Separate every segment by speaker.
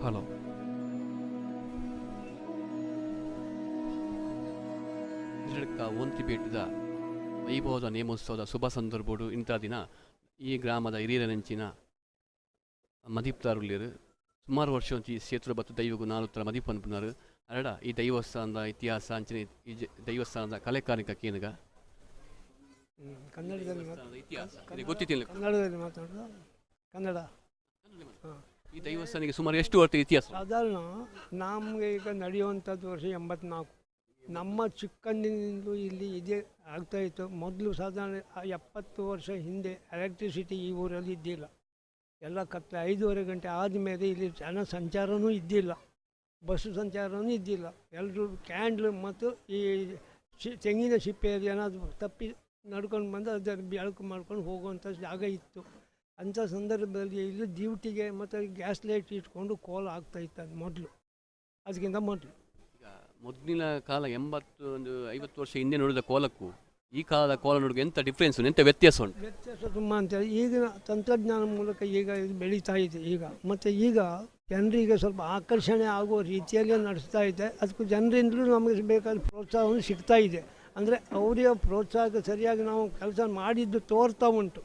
Speaker 1: hello ಹಿರಡ್ಕ ಒಂತಿಪೇಟದ ವೈಭವದ ನೇಮೋತ್ಸವದ ಶುಭ ಸಂದರ್ಭಡು ಇಂಥ ದಿನ ಈ ಗ್ರಾಮದ ಹಿರಿಯರ ನೆಂಚಿನ ಮದೀಪ್ತಾರುಲ್ಯರು ಸುಮಾರು ವರ್ಷ ಒಂಚಿ ಸೇತುರ ಬತ್ತು ದೈವಗು ನಾಲ್ತರ ಮದೀಪ್ ಅನ್ಪುನಾರು ಅರಡ ಈ ದೈವಸ್ಥಾನದ ಇತಿಹಾಸ ಅಂಚಿನ ಈ ಜ- ದೈವಸ್ಥಾನದ ಕಲೆ ಕಾರ್ಮಿಕ ಕೇನಗ
Speaker 2: ಹ್ಮ್, ಕನ್ನಡದಲ್ಲಿ ಮಾತು
Speaker 1: ದೇವಸ್ಥಾನದ ಇತಿಹಾಸ ಇದು ಗೊತ್ತಿತ್ತಿಲ್ಲ
Speaker 2: ಕನ್ನಡದಲ್ಲಿ ಮಾತಾಡೋದು ಕನ್ನಡ ಹಾಂ
Speaker 1: ಈ ದೈವಸ್ಥಾನಿಗೆ ಸುಮಾರು ಎಷ್ಟು ವರ್ಷ ಇತಿಹಾಸ
Speaker 2: ಸಾಧಾರಣ ನಮಗೆ ಈಗ ನಡೆಯುವಂಥದ್ದು ವರ್ಷ ಎಂಬತ್ನಾಲ್ಕು ನಮ್ಮ ಚಿಕ್ಕಂದಿನಿಂದಲೂ ಇಲ್ಲಿ ಇದೇ ಆಗ್ತಾ ಇತ್ತು ಮೊದಲು ಸಾಧಾರಣ ಆ ಎಪ್ಪತ್ತು ವರ್ಷ ಹಿಂದೆ ಎಲೆಕ್ಟ್ರಿಸಿಟಿ ಈ ಊರಲ್ಲಿ ಇದ್ದಿಲ್ಲ ಎಲ್ಲ ಕತ್ತಲೆ ಐದೂವರೆ ಗಂಟೆ ಆದಮೇಲೆ ಇಲ್ಲಿ ಜನ ಸಂಚಾರವೂ ಇದ್ದಿಲ್ಲ ಬಸ್ಸು ಸಂಚಾರವೂ ಇದ್ದಿಲ್ಲ ಎಲ್ಲರೂ ಕ್ಯಾಂಡ್ಲ್ ಮತ್ತು ಈ ಶಿ ತೆಂಗಿನ ಸಿಪ್ಪೆಯಲ್ಲಿ ಏನಾದರೂ ತಪ್ಪಿ ನಡ್ಕೊಂಡು ಬಂದು ಅದರ ಬೆಳಕು ಮಾಡ್ಕೊಂಡು ಹೋಗುವಂಥ ಜಾಗ ಇತ್ತು ಅಂಥ ಸಂದರ್ಭದಲ್ಲಿ ಇಲ್ಲಿ ಡ್ಯೂಟಿಗೆ ಮತ್ತು ಗ್ಯಾಸ್ ಲೈಟ್ ಇಟ್ಕೊಂಡು ಕೋಲ ಆಗ್ತಾ ಇತ್ತು ಅದು ಮೊದಲು ಅದಕ್ಕಿಂತ ಮೊದಲು
Speaker 1: ಈಗ ಮೊದಲಿನ ಕಾಲ ಎಂಬತ್ತು ಒಂದು ಐವತ್ತು ವರ್ಷ ಹಿಂದೆ ನೋಡಿದ ಕೋಲಕ್ಕೂ ಈ ಕಾಲದ ಕೋಲ ನೋಡಿಗೆ ಎಂಥ ಡಿಫ್ರೆನ್ಸ್ ಎಂಥ ವ್ಯತ್ಯಾಸ ಉಂಟು
Speaker 2: ವ್ಯತ್ಯಾಸ ತುಂಬ ಅಂತೇಳಿ ಈಗಿನ ತಂತ್ರಜ್ಞಾನ ಮೂಲಕ ಈಗ ಇದು ಬೆಳೀತಾ ಇದೆ ಈಗ ಮತ್ತು ಈಗ ಜನರಿಗೆ ಸ್ವಲ್ಪ ಆಕರ್ಷಣೆ ಆಗುವ ರೀತಿಯಲ್ಲಿ ನಡೆಸ್ತಾ ಇದೆ ಅದಕ್ಕೂ ಜನರಿಂದಲೂ ನಮಗೆ ಬೇಕಾದ ಪ್ರೋತ್ಸಾಹವನ್ನು ಸಿಗ್ತಾ ಇದೆ ಅಂದರೆ ಅವರಿಗೆ ಪ್ರೋತ್ಸಾಹಕ್ಕೆ ಸರಿಯಾಗಿ ನಾವು ಕೆಲಸ ಮಾಡಿದ್ದು ತೋರ್ತಾ ಉಂಟು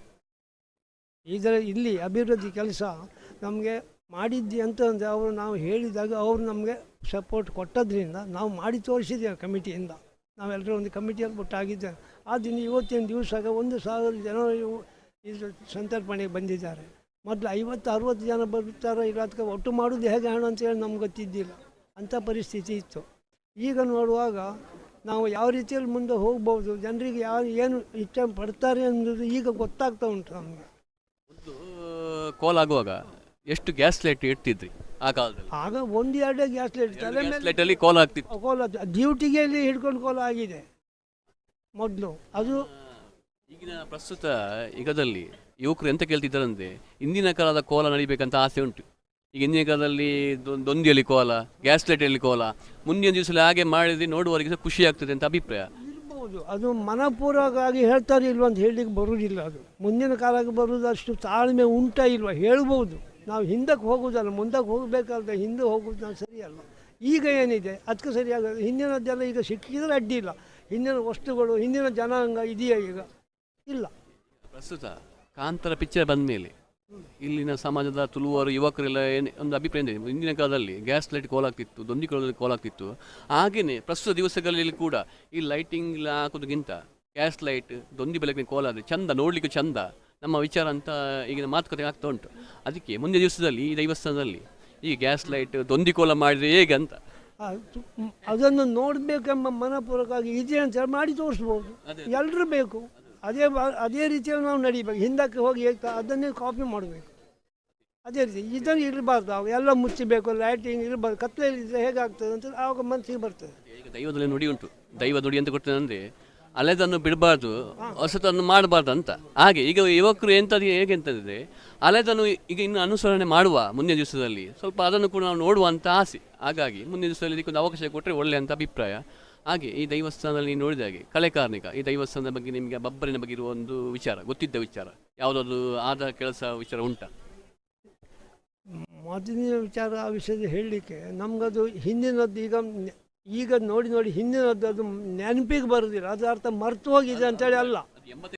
Speaker 2: ಇದರ ಇಲ್ಲಿ ಅಭಿವೃದ್ಧಿ ಕೆಲಸ ನಮಗೆ ಮಾಡಿದ್ದಿ ಅಂತಂದರೆ ಅವರು ನಾವು ಹೇಳಿದಾಗ ಅವರು ನಮಗೆ ಸಪೋರ್ಟ್ ಕೊಟ್ಟದ್ರಿಂದ ನಾವು ಮಾಡಿ ತೋರಿಸಿದ್ದೇವೆ ಕಮಿಟಿಯಿಂದ ನಾವೆಲ್ಲರೂ ಒಂದು ಕಮಿಟಿಯಲ್ಲಿ ಬಿಟ್ಟಾಗಿದ್ದೇವೆ ಆ ದಿನ ಇವತ್ತಿನ ದಿವಸ ಒಂದು ಸಾವಿರ ಜನ ಇವು- ಇದು ಸಂತರ್ಪಣೆಗೆ ಬಂದಿದ್ದಾರೆ ಮೊದಲು ಐವತ್ತು ಅರುವತ್ತು ಜನ ಬರ್ತಾರೋ ಇಲ್ಲ ಅದಕ್ಕೆ ಒಟ್ಟು ಮಾಡೋದು ಹೇಗೆ ಹಣ ಅಂತೇಳಿ ನಮ್ಗೆ ಗೊತ್ತಿದ್ದಿಲ್ಲ ಅಂಥ ಪರಿಸ್ಥಿತಿ ಇತ್ತು ಈಗ ನೋಡುವಾಗ ನಾವು ಯಾವ ರೀತಿಯಲ್ಲಿ ಮುಂದೆ ಹೋಗ್ಬೋದು ಜನರಿಗೆ ಯಾರು ಏನು ಇಚ್ಛೆ ಪಡ್ತಾರೆ ಅನ್ನೋದು ಈಗ ಗೊತ್ತಾಗ್ತಾ ಉಂಟು ನಮಗೆ
Speaker 1: ಒಂದು ಕೋಲ ಆಗುವಾಗ ಎಷ್ಟು ಗ್ಯಾಸ್ ಲೈಟ್ ಇಡ್ತಿದ್ರಿ ಆ ಕಾಲದಲ್ಲಿ
Speaker 2: ಆಗ ಒಂದು ಎರಡೇ ಗ್ಯಾಸ್ ಲೈಟ್ ತಲೆ
Speaker 1: ಗ್ಯಾಸ್
Speaker 2: ಮೇಲೆ
Speaker 1: ಲೈಟ್ ಅಲ್ಲಿ ಕೋಲ ಆಗ್ತಿತ್ತು
Speaker 2: ಕೋಲ ಡ್ಯೂಟಿಗೆ ಇಲ್ಲಿ ಹಿಡ್ಕೊಂಡು ಕೋಲ ಆಗಿದೆ ಮೊದಲು ಅದು
Speaker 1: ಈಗಿನ ಪ್ರಸ್ತುತ ಯುಗದಲ್ಲಿ ಯುವಕರು ಎಂತ ಕೇಳ್ತಿದ್ದಾರಂದ್ರೆ ಇಂದಿನ ಕಾಲದ ಕೋಲ ನಡಿಬೇಕಂತ ಆಸೆ ಉಂಟು ಈಗ ಇಂದಿನ ಕಾಲದಲ್ಲಿ ದೊ- ದೊಂದಿಯಲ್ಲಿ ಕೋಲ ಗ್ಯಾಸ್ ಲೈಟಲ್ಲಿ ಕೋಲ ಮುಂದಿನ ದಿವಸದಲ್ಲಿ ಹಾಗೆ ಮಾಡಿದ್ರೆ ನೋಡುವವರಿಗೆ ಸಹ ಖುಷಿ ಆಗ್ತದೆ ಅಂತ ಅಭಿಪ್ರಾಯ
Speaker 2: ಇರ್ಬೋದು ಅದು ಮನಪೂರ್ವಕವಾಗಿ ಹೇಳ್ತಾರೆ ಇಲ್ವ ಅಂತ ಹೇಳಲಿಕ್ಕೆ ಬರುವುದಿಲ್ಲ ಅದು ಮುಂದಿನ ಕಾಲಕ್ಕೆ ಬರುವುದು ಅಷ್ಟು ತಾಳ್ಮೆ ಉಂಟ ಇಲ್ವ ಹೇಳ್ಬೋದು ನಾವು ಹಿಂದಕ್ಕೆ ಹೋಗುವುದಲ್ಲ ಮುಂದಕ್ಕೆ ಹೋಗಬೇಕಾದ್ರೆ ಹಿಂದೆ ಹೋಗುವುದು ನಾವು ಸರಿಯಲ್ಲ ಈಗ ಏನಿದೆ ಅದಕ್ಕೆ ಸರಿಯಾಗೋದು ಹಿಂದಿನದ್ದೆಲ್ಲ ಈಗ ಸಿಕ್ಕಿದ್ರೆ ಅಡ್ಡಿ ಇಲ್ಲ ಹಿಂದಿನ ವಸ್ತುಗಳು ಹಿಂದಿನ ಜನಾಂಗ ಇದೆಯಾ ಈಗ ಇಲ್ಲ
Speaker 1: ಪ್ರಸ್ತುತ ಕಾಂತರ ಪಿಕ್ಚರ್ ಬಂದ ಮೇಲೆ ಇಲ್ಲಿನ ಸಮಾಜದ ತುಳುವರು ಯುವಕರೆಲ್ಲ ಏನು ಒಂದು ಅಭಿಪ್ರಾಯ ಇದೆ ಇಂದಿನ ಕಾಲದಲ್ಲಿ ಗ್ಯಾಸ್ ಲೈಟ್ ಕೋಲ್ ಆಗ್ತಿತ್ತು ದೊಂದಿ ಕೋಲಲ್ಲಿ ಕೋಲ್ ಆಗ್ತಿತ್ತು ಹಾಗೆಯೇ ಪ್ರಸ್ತುತ ದಿವಸಗಳಲ್ಲಿ ಕೂಡ ಈ ಲೈಟಿಂಗ್ ಎಲ್ಲ ಹಾಕೋದಕ್ಕಿಂತ ಗ್ಯಾಸ್ ಲೈಟ್ ದೊಂದಿ ಬೆಳಕಿನ ಕೋಲ ಆದರೆ ಚಂದ ನೋಡಲಿಕ್ಕೆ ಚಂದ ನಮ್ಮ ವಿಚಾರ ಅಂತ ಈಗಿನ ಮಾತುಕತೆ ಆಗ್ತಾ ಉಂಟು ಅದಕ್ಕೆ ಮುಂದಿನ ದಿವಸದಲ್ಲಿ ಈ ದೈವಸ್ಥಾನದಲ್ಲಿ ಈ ಗ್ಯಾಸ್ ಲೈಟ್ ದೊಂದಿ ಕೋಲ ಮಾಡಿದ್ರೆ ಹೇಗೆ ಅಂತ
Speaker 2: ಅದು ಮ್- ಅದನ್ನು ನೋಡಬೇಕೆಂಬ ಮನಪೂರ್ವಕವಾಗಿ ಇದೆ ಅಂತ ಹೇಳಿ ಮಾಡಿ ತೋರಿಸ್ಬೋದು ಎಲ್ಲರೂ ಬೇಕು ಅದೇ ಬಾ- ಅದೇ ರೀತಿಯಲ್ಲಿ ನಾವು ನಡಿಬೇಕು ಹಿಂದಕ್ಕೆ ಹೋಗಿ ಹೇಗ್ತಾ ಅದನ್ನೇ ಕಾಪಿ ಮಾಡಬೇಕು ಅದೇ ರೀತಿ ಇದನ್ನು ಇರಬಾರ್ದು ಅವು ಎಲ್ಲ ಮುಚ್ಚಬೇಕು ಲೈಟಿಂಗ್ ಇರಬಾರ್ದು ಕತ್ತಲೆಯಲ್ಲಿ ಇದ್ರೆ ಹೇಗಾಗ್ತದೆ ಅಂತ ಆವಾಗ ಮನಸ್ಸಿಗೆ ಬರ್ತದೆ
Speaker 1: ಈಗ ದೈವದಲ್ಲಿ ನುಡಿ ಉಂಟು ದೈವ ನುಡಿ ಅಂತ ಕೊಡ್ತೇನೆ ಅಂದರೆ ಅಲೆದನ್ನು ಬಿಡಬಾರ್ದು ಹೊಸತನ್ನು ಮಾಡಬಾರ್ದು ಅಂತ ಹಾಗೆ ಈಗ ಯುವಕರು ಎಂಥದ್ದು ಹೇಗೆ ಅಂತಂದರೆ ಅಲೆದನ್ನು ಈಗ ಇನ್ನು ಅನುಸರಣೆ ಮಾಡುವ ಮುಂದಿನ ದಿವಸದಲ್ಲಿ ಸ್ವಲ್ಪ ಅದನ್ನು ಕೂಡ ನಾವು ನೋಡುವ ಅಂತ ಆಸೆ ಹಾಗಾಗಿ ಮುಂದಿನ ದಿವಸದಲ್ಲಿ ಇದಕ್ಕೊಂದು ಅವಕಾಶ ಕೊಟ್ಟರೆ ಒಳ್ಳೆ ಅಂತ ಅಭಿಪ್ರಾಯ ಹಾಗೆ ಈ ದೈವಸ್ಥಾನದಲ್ಲಿ ನೀವು ನೋಡಿದ ಹಾಗೆ ಕಲೆ ಕಾರ್ಮಿಕ ಈ ದೈವಸ್ಥಾನದ ಬಗ್ಗೆ ನಿಮಗೆ ಬಬ್ಬರಿನ ಬಗ್ಗೆ ಇರುವ ಒಂದು ವಿಚಾರ ಗೊತ್ತಿದ್ದ ವಿಚಾರ ಯಾವುದಾದ್ರು ಆದ ಕೆಲಸ ವಿಚಾರ ಉಂಟಾ
Speaker 2: ಮೊದಲಿನ ವಿಚಾರ ಆ ವಿಷಯದ ಹೇಳಲಿಕ್ಕೆ ನಮಗದು ಹಿಂದಿನದ್ದು ಈಗ ನೆ- ಈಗ ನೋಡಿ ನೋಡಿ ಹಿಂದಿನದ್ದು ಅದು ನೆನಪಿಗೆ ಬರೋದಿಲ್ಲ ಅದರ ಅರ್ಥ ಮರ್ತು ಹೋಗಿದೆ ಅಂತೇಳಿ ಅಲ್ಲ
Speaker 1: ಅದು ಎಂಬತ್ತೈದು